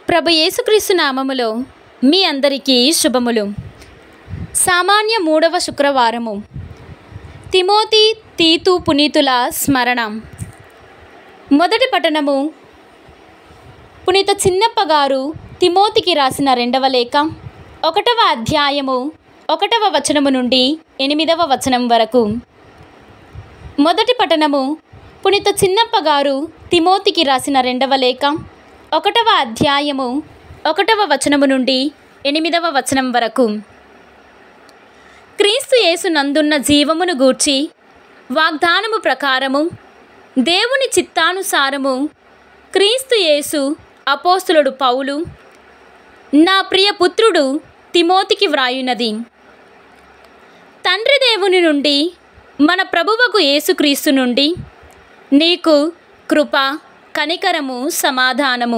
ప్రభు యేసుక్రీస్తు నామములో మీ అందరికీ శుభములు సామాన్య మూడవ శుక్రవారము తిమోతి తీతు పునీతుల స్మరణ మొదటి పఠనము పునీత చిన్నప్ప గారు తిమోతికి రాసిన రెండవ లేఖ ఒకటవ అధ్యాయము ఒకటవ వచనము నుండి ఎనిమిదవ వచనం వరకు మొదటి పఠనము పునీత చిన్నప్ప గారు తిమోతికి రాసిన రెండవ లేఖ ఒకటవ అధ్యాయము ఒకటవ వచనము నుండి ఎనిమిదవ వచనం వరకు క్రీస్తు యేసు నందున్న జీవమును గూర్చి వాగ్దానము ప్రకారము దేవుని చిత్తానుసారము క్రీస్తు యేసు అపోస్తులుడు పౌలు నా ప్రియ పుత్రుడు తిమోతికి వ్రాయునది తండ్రి దేవుని నుండి మన ప్రభువకు యేసుక్రీస్తు నుండి నీకు కృప కనికరము సమాధానము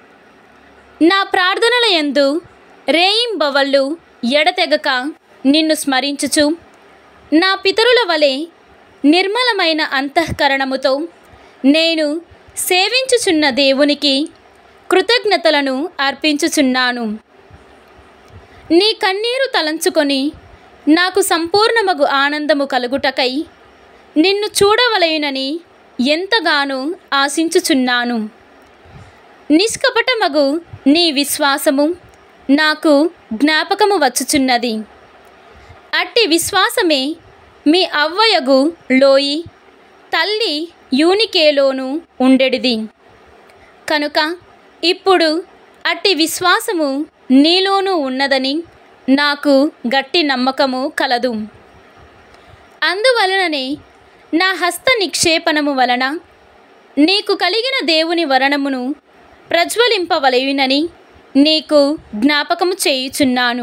నా ప్రార్థనల యందు రేయింబవళ్ళు ఎడతెగక నిన్ను స్మరించుచు నా పితరుల వలె నిర్మలమైన అంతఃకరణముతో నేను సేవించుచున్న దేవునికి కృతజ్ఞతలను అర్పించుచున్నాను నీ కన్నీరు తలంచుకొని నాకు సంపూర్ణమగు ఆనందము కలుగుటకై నిన్ను చూడవలయునని ఎంతగానో ఆశించుచున్నాను నిష్కపటమగు నీ విశ్వాసము నాకు జ్ఞాపకము వచ్చుచున్నది అట్టి విశ్వాసమే మీ అవ్వయగు లోయి తల్లి యూనికేలోను ఉండెడిది కనుక ఇప్పుడు అట్టి విశ్వాసము నీలోనూ ఉన్నదని నాకు గట్టి నమ్మకము కలదు అందువలననే నా హస్త నిక్షేపణము వలన నీకు కలిగిన దేవుని వరణమును ప్రజ్వలింపవలయునని నీకు జ్ఞాపకము చేయుచున్నాను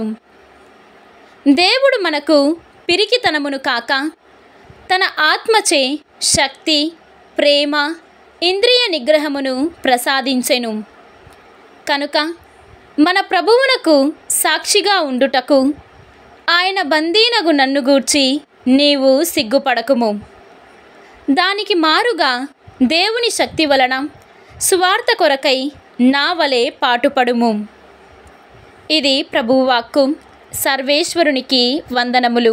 దేవుడు మనకు పిరికితనమును కాక తన ఆత్మచే శక్తి ప్రేమ ఇంద్రియ నిగ్రహమును ప్రసాదించెను కనుక మన ప్రభువునకు సాక్షిగా ఉండుటకు ఆయన బందీనగు నన్ను గూర్చి నీవు సిగ్గుపడకుము దానికి మారుగా దేవుని శక్తి వలన సువార్త కొరకై నా వలె పాటుపడుము ఇది ప్రభువాక్కు సర్వేశ్వరునికి వందనములు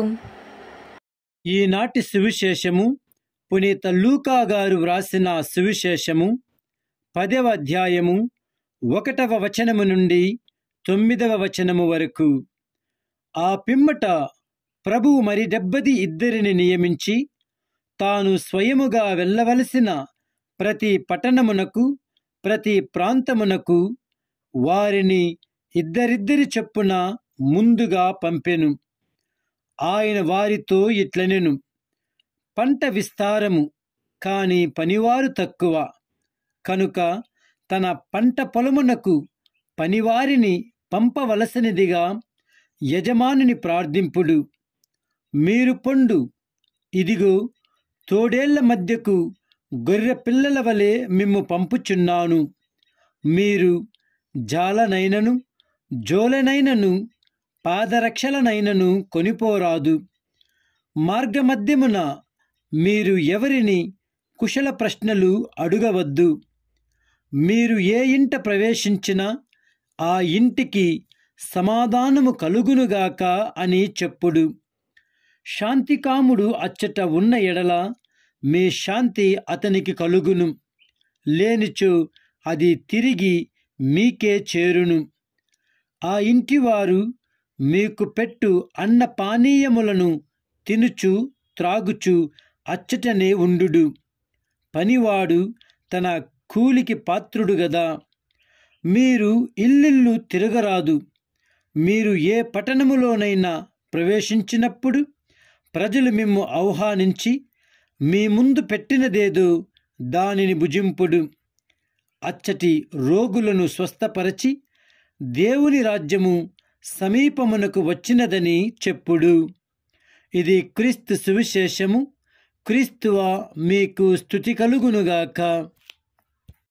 ఈనాటి సువిశేషము పునీత లూకా గారు వ్రాసిన సువిశేషము పదవ అధ్యాయము ఒకటవ వచనము నుండి తొమ్మిదవ వచనము వరకు ఆ పిమ్మట ప్రభువు మరి డెబ్బది ఇద్దరిని నియమించి తాను స్వయముగా వెళ్ళవలసిన ప్రతి పట్టణమునకు ప్రతి ప్రాంతమునకు వారిని ఇద్దరిద్దరి చొప్పున ముందుగా పంపెను ఆయన వారితో ఇట్లనెను పంట విస్తారము కాని పనివారు తక్కువ కనుక తన పంట పొలమునకు పనివారిని పంపవలసినదిగా యజమానుని ప్రార్థింపుడు మీరు పొండు ఇదిగో తోడేళ్ల మధ్యకు గొర్రె పిల్లల వలె మిమ్ము పంపుచున్నాను మీరు జాలనైనను జోలనైనను పాదరక్షలనైనను కొనిపోరాదు మార్గమధ్యమున మీరు ఎవరిని కుశల ప్రశ్నలు అడుగవద్దు మీరు ఏ ఇంట ప్రవేశించినా ఆ ఇంటికి సమాధానము కలుగునుగాక అని చెప్పుడు శాంతికాముడు అచ్చట ఉన్న ఎడల మీ శాంతి అతనికి కలుగును లేనిచో అది తిరిగి మీకే చేరును ఆ ఇంటివారు మీకు పెట్టు అన్న పానీయములను తినుచు త్రాగుచు అచ్చటనే ఉండుడు పనివాడు తన కూలికి పాత్రుడు గదా మీరు ఇల్లిల్లు తిరగరాదు మీరు ఏ పట్టణములోనైనా ప్రవేశించినప్పుడు ప్రజలు మిమ్ము ఆహ్వానించి మీ ముందు పెట్టినదేదో దానిని భుజింపుడు అచ్చటి రోగులను స్వస్థపరచి దేవుని రాజ్యము సమీపమునకు వచ్చినదని చెప్పుడు ఇది క్రీస్తు సువిశేషము క్రీస్తువా మీకు స్థుతి కలుగునుగాక